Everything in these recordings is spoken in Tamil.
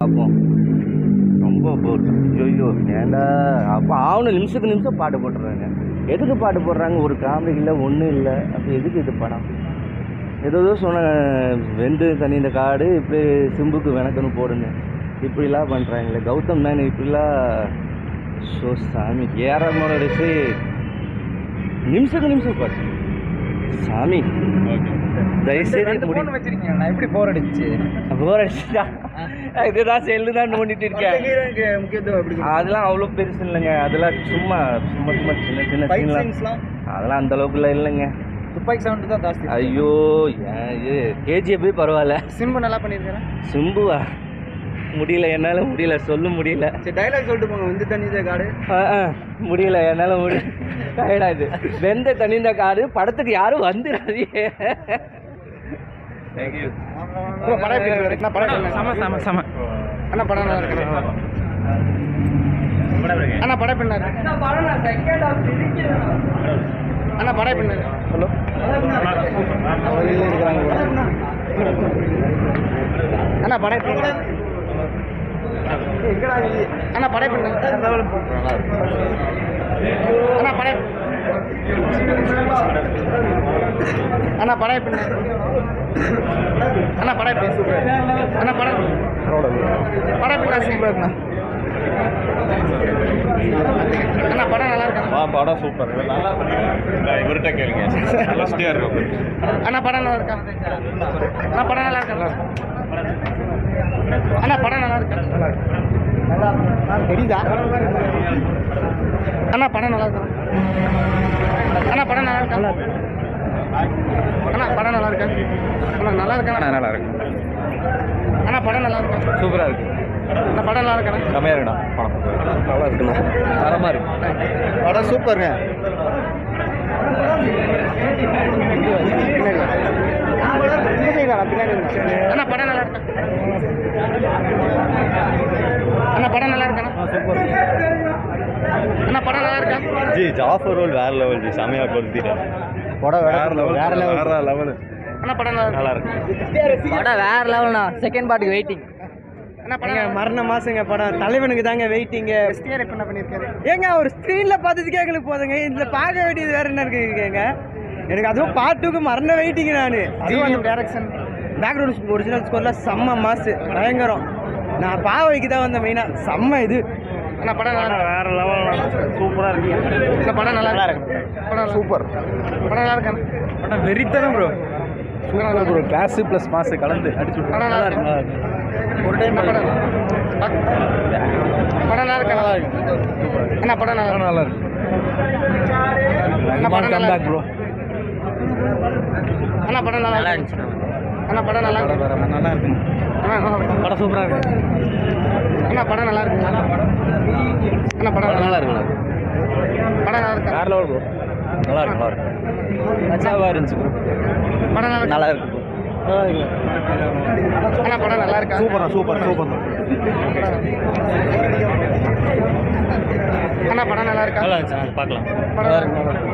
பார்ப்போம் ரொம்ப போர் ஐயோ ஏன்டா அப்போ ஆவண நிமிஷத்துக்கு நிமிஷம் பாட்டு போட்டுறாங்க எதுக்கு பாட்டு போடுறாங்க ஒரு காமெடி இல்லை ஒன்றும் இல்லை அப்போ எதுக்கு இது படம் ஏதோ ஏதோ சொன்ன வெந்து தனி இந்த காடு இப்படி சிம்புக்கு விளக்கணும் போடுங்க இப்படிலாம் பண்ணுறாங்களே கௌதம் மேன் இப்படிலாம் ஸோ சாமி ஏறமோட அடிச்சு நிமிஷத்துக்கு நிமிஷம் பாட்டு சாமி தயவுசெய்து முடி வச்சிருக்கீங்க நான் எப்படி போர் அடிச்சு போர் அடிச்சுட்டா இதுதான் செல்லு தான் நோண்டிட்டு இருக்கேன் முக்கியத்துவம் எப்படி அதெல்லாம் அவ்வளோ பெருசு இல்லைங்க அதெல்லாம் சும்மா சும்மா சும்மா சின்ன சின்ன ஃபைட் சீன்லாம் சீன்ஸ்லாம் அதெல்லாம் அந்த அளவுக்குலாம் இல்லைங்க துப்பாக்கி சவுண்ட் தான் ஜாஸ்தி ஐயோ ஏன் இது கேஜிஎஃபே பரவாயில்ல சிம்பு நல்லா பண்ணியிருக்கேன் சிம்புவா முடியல என்னால் முடியல சொல்ல முடியல சரி டைலாக் சொல்லிட்டு போங்க வந்து தண்ணி காடு ஆ, ஆ, முடியல என்னால் முடியல டயர்டாது வெந்த தனிந்த காடு படத்துக்கு யாரும் வந்துடாதீங்க தேங்க்யூ படம் எப்படி இருக்கு? அண்ணா, படம் எப்படி சம சம சம அண்ணா படம் நல்லா இருக்கு அண்ணா படம் என்ன அண்ணா படம் என்ன ஹலோ அண்ணா படம் எப்படி இருக்கு? அண்ணா படம் எப்படி இருக்கு? அண்ணா படம் அண்ணா படம் எப்படி இருக்கு? அண்ணா படம் எப்படி இருக்கு? அண்ணா படம் படம் எப்படி இருக்கு? அண்ணா படம் நல்லா இருக்கு ஆ படம் சூப்பர் இவர்கிட்ட கேளுங்க ஃபஸ்ட்டியாக இருக்கும் அண்ணா படம் நல்லா இருக்கா அண்ணா படம் நல்லா இருக்கா அண்ணா படம் நல்லா இருக்கா நல்லா தெரியுதா அண்ணா படம் நல்லா இருக்கா அண்ணா படம் நல்லா இருக்கா அண்ணா படம் நல்லா இருக்கா அண்ணா நல்லா இருக்கா நல்லா இருக்கு அண்ணா படம் நல்லா இருக்கா சூப்பராக இருக்கு அண்ணா படம் நல்லா இருக்கா செம்மையாக இருக்குண்ணா படம் நல்லா இருக்குண்ணா தரமாக இருக்கு படம் சூப்பருங்க அண்ணா படம் நல்லா இருக்கா அண்ணா படம் நல்லா இருக்கா அண்ணா படம் நல்லா இருக்கா ஜி ஜாஃபர் ரோல் வேற லெவல் ஜி செம்மையாக கொடுத்துட்டேன் படம் வேற லெவல் வேற லெவல் வேற லெவல் அண்ணா படம் நல்லா நல்லா இருக்கா இருக்கு படம் வேற லெவல்ண்ணா செகண்ட் பார்ட்டுக்கு வெயிட்டிங் அண்ணா படம் மரண மாசங்க படம் தலைவனுக்கு தாங்க வெயிட்டிங்க எஸ்டிஆர் எப்போ என்ன பண்ணியிருக்காரு ஏங்க ஒரு ஸ்க்ரீன்ல பார்த்ததுக்கே எங்களுக்கு போதுங்க இதுல பார்க்க வேண்டியது வேற என்ன இருக்குங்க எனக்கு அதுவும் பாட்டுக்கு மரண வெயிட்டிங்க நான் ஜிவிஎம் டைரக்ஷன் பேக்ரவுண்ட் ஒரிஜினல் ஸ்கோர்ல செம்ம மாசு பயங்கரம் நான் பாவைக்கு தான் வந்தேன் மெயினா செம்ம இது அண்ணா படம் நல்லா வேற லெவல் சூப்பராக இருக்கு அண்ணா படம் நல்லா இருக்கு படம் சூப்பர் படம் நல்லா இருக்கா படம் வெறித்தனம் ப்ரோ படம் நல்லா ப்ரோ கிளாஸ் ப்ளஸ் மாசு கலந்து அடிச்சு விட்டு படம் நல்லா இருக்கு ஒரு டைம் படம் படம் நல்லா இருக்கா நல்லா இருக்கு அண்ணா படம் நல்லா நல்லா இருக்கு அண்ணா படம் நல்லா ப்ரோ அண்ணா படம் நல்லா இருந்துச்சு அண்ணா படம் நல்லா இருக்கு நல்லா இருக்கு அண்ணா நல்லா இருக்கு. படம் சூப்பராக இருக்கு அண்ணா படம் நல்லா இருக்கு அண்ணா படம் நல்லா இருக்கு படம் நல்லா இருக்கு வேற லெவல் ப்ரோ நல்லா இருக்கு நல்லா இருக்கு நச்சாவாக இருந்துச்சு ப்ரோ படம் நல்லா இருக்கு நல்லா இருக்கு ப்ரோ அண்ணா படம் நல்லா இருக்கா சூப்பரா சூப்பர் சூப்பர் அண்ணா படம் நல்லா இருக்கா நல்லா இருந்துச்சு பார்க்கலாம் படம் நல்லா இருக்கு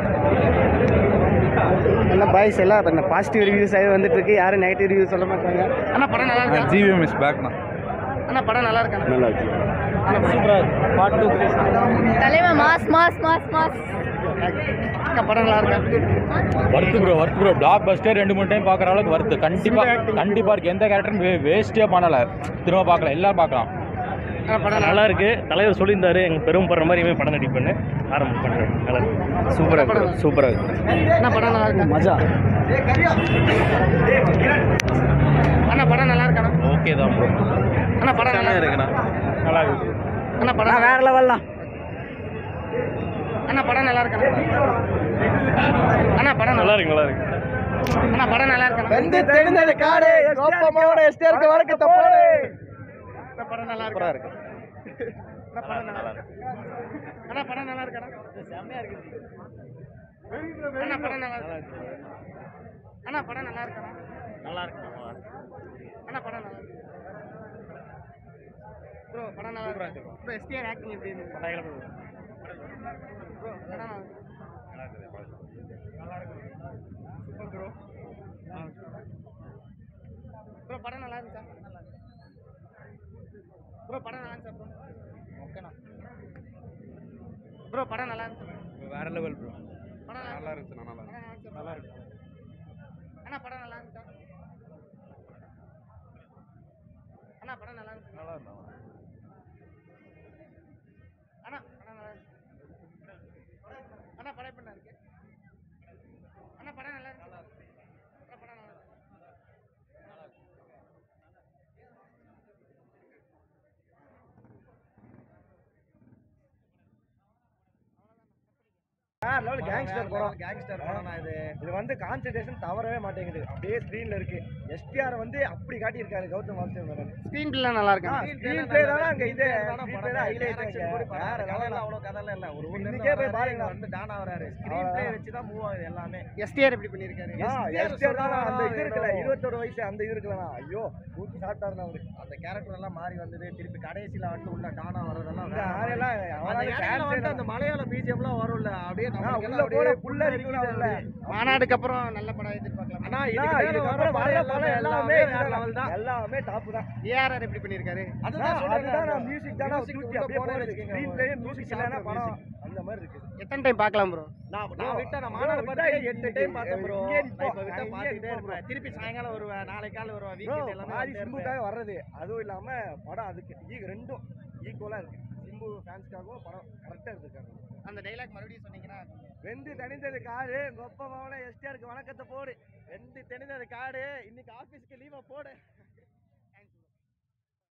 என்ன பாய்ஸ் எல்லாம் இப்போ இந்த பாசிட்டிவ் ரிவ்யூஸ் ஆகி வந்துட்டு இருக்கு யாரும் நெகட்டிவ் ரிவ்யூ சொல்ல மாட்டாங்க அண்ணா படம் நல்லா இருக்கா ஜிவிஎம் இஸ் பேக்ண்ணா அண்ணா படம் நல்லா இருக்கா நல்லா இருக்கு சூப்பராக பார்ட் டூ தலைவன் மாஸ் மாஸ் மாஸ் மாஸ் அக்கா படம் நல்லா இருக்கா வர்த்து ப்ரோ வர்த்து ப்ரோ பிளாக் பஸ்டே ரெண்டு மூணு டைம் பார்க்குற அளவுக்கு வர்த்து கண்டிப்பாக கண்டிப்பாக இருக்கு எந்த கேரக்டரும் வேஸ்ட்டே பண்ணலை திரும்ப பார்க்கலாம் எல்லாம் பார்க்கலாம் அண்ணா படம் நல்லா இருக்கு தலைவர் சொல்லியிருந்தாரு எங்க பெரும் படுற மாதிரி இவன் படம் நடிப்பேன்னு ஆரம்பம் பண்றேன் நல்லா இருக்கு சூப்பராக இருக்கு சூப்பராக இருக்கு அண்ணா படம் நல்லா இருக்கா மஜா அண்ணா படம் நல்லா இருக்கா ஓகே தான் ப்ரோ அண்ணா படம் நல்லா இருக்கு இருக்குண்ணா நல்லா இருக்கு அண்ணா படம் வேற லெவல்லாம் அண்ணா படம் நல்லா இருக்கா அண்ணா படம் நல்லா நல்லா இருக்கு நல்லா இருக்கு அண்ணா படம் நல்லா இருக்கா வந்து தெரிந்தது காடு கோப்பமாவோட எஸ்டேருக்கு வழக்கத்தை போடு அண்ணா படம் நல்லா இருக்கா இருக்கு அண்ணா படம் நல்லா இருக்கு அண்ணா படம் நல்லா இருக்கா செம்மையா இருக்கு அண்ணா படம் நல்லா இருக்கு அண்ணா படம் நல்லா இருக்கா நல்லா இருக்கு அண்ணா படம் நல்லா இருக்கு ப்ரோ படம் நல்லா இருக்கு ப்ரோ எஸ்டிஆர் ஆக்டிங் எப்படி இருந்துச்சு ப்ரோ படம் நல்லா இருக்கு சூப்பர் ப்ரோ ப்ரோ படம் நல்லா இருந்துச்சா ப்ரோ படம் நல்லா இருந்துச்சா ப்ரோ ஓகேண்ணா ப்ரோ படம் நல்லா இருந்துச்சு வேற லெவல் ப்ரோ படம் நல்லா இருந்துச்சு நல்லா இருந்துச்சு நல்லா இருக்கு அண்ணா படம் நல்லா இருந்துச்சா அண்ணா படம் நல்லா இருந்துச்சு நல்லா இருந்தா அண்ணா படம் நல்லா இருந்துச்சு அண்ணா படம் எப்படி இருக்கு அண்ணா படம் நல்லா இருக்கு அண்ணா படம் நல்லா இருக்கு கேங்ஸ்டர் படம் கேங்ஸ்டர் படம் இது இது வந்து கான்சென்ட்ரேஷன் தவறவே மாட்டேங்குது அப்படியே ஸ்க்ரீன்ல இருக்கு எஸ்டிஆர் வந்து அப்படி காட்டியிருக்காரு கௌதம் வாசுதேவ் மேனன் ஸ்க்ரீன் பிள்ளை நல்லா இருக்கு ஸ்க்ரீன் பிளே தானே அங்க இது ஸ்க்ரீன் பிளே தான் ஹைலைட் வேற லெவல் அவ்வளோ கதை இல்ல ஒரு இன்னைக்கே போய் பாருங்க வந்து டானா வராரு ஸ்க்ரீன் பிளே வச்சு தான் மூவ் ஆகுது எல்லாமே எஸ்டிஆர் எப்படி பண்ணியிருக்காரு எஸ்டிஆர் தான் அந்த இது இருக்குல்ல இருபத்தொரு வயசு அந்த இது இருக்குல்லண்ணா ஐயோ தூக்கி சாப்பிட்டாருண்ணா அவரு அந்த கேரக்டர் எல்லாம் மாறி வந்தது திருப்பி கடைசியில வந்து உள்ள டானா வர்றதெல்லாம் ஆரெல்லாம் அவனால அந்த மலையாள பிஜிஎம்லாம் வரும்ல அப்படியே உள்ள போட புள்ள இருக்குல்ல மாநாடுக்கு அப்புறம் நல்ல படம் எதிர்பார்க்கலாம் ஆனா இதுக்கப்புறம் வர படம் எல்லாமே வேற லெவல் தான் எல்லாமே டாப் தான் ஏஆர்ஆர் எப்படி பண்ணியிருக்காரு அதுதான் அதுதான் நான் மியூசிக் தான் தூக்கி அப்படியே போறது ஸ்கிரீன் பிளே மியூசிக் இல்லனா படம் அந்த மாதிரி இருக்கு எத்தனை டைம் பார்க்கலாம் ப்ரோ நான் நான் விட்டா நான் மாநாடு பார்த்து எட்டு டைம் பார்த்தேன் ப்ரோ இப்போ விட்டா பார்த்துட்டே இருப்பேன் திருப்பி சாயங்காலம் வருவேன் நாளைக்கு காலை வருவேன் ப்ரோ வீக்கெண்ட் எல்லாமே மாறி சிம்புக்காக வர்றது அதுவும் இல்லாம படம் அதுக்கு ஈ- ரெண்டும் ஈக்குவலா இருக்கு சிம்பு ஃபேன்ஸ்க்காகவும் படம் கரெக்டா எடுத்துருக்காங்க அந்த டைலாக் மறுபடியும் சொன்னீங்கன்னா வெந்து தணிந்தது காடு கொப்ப மாவன எஸ்டிஆருக்கு வணக்கத்தை போடு வெந்து தணிந்தது காடு இன்னைக்கு ஆபீஸ்க்கு லீவை போடு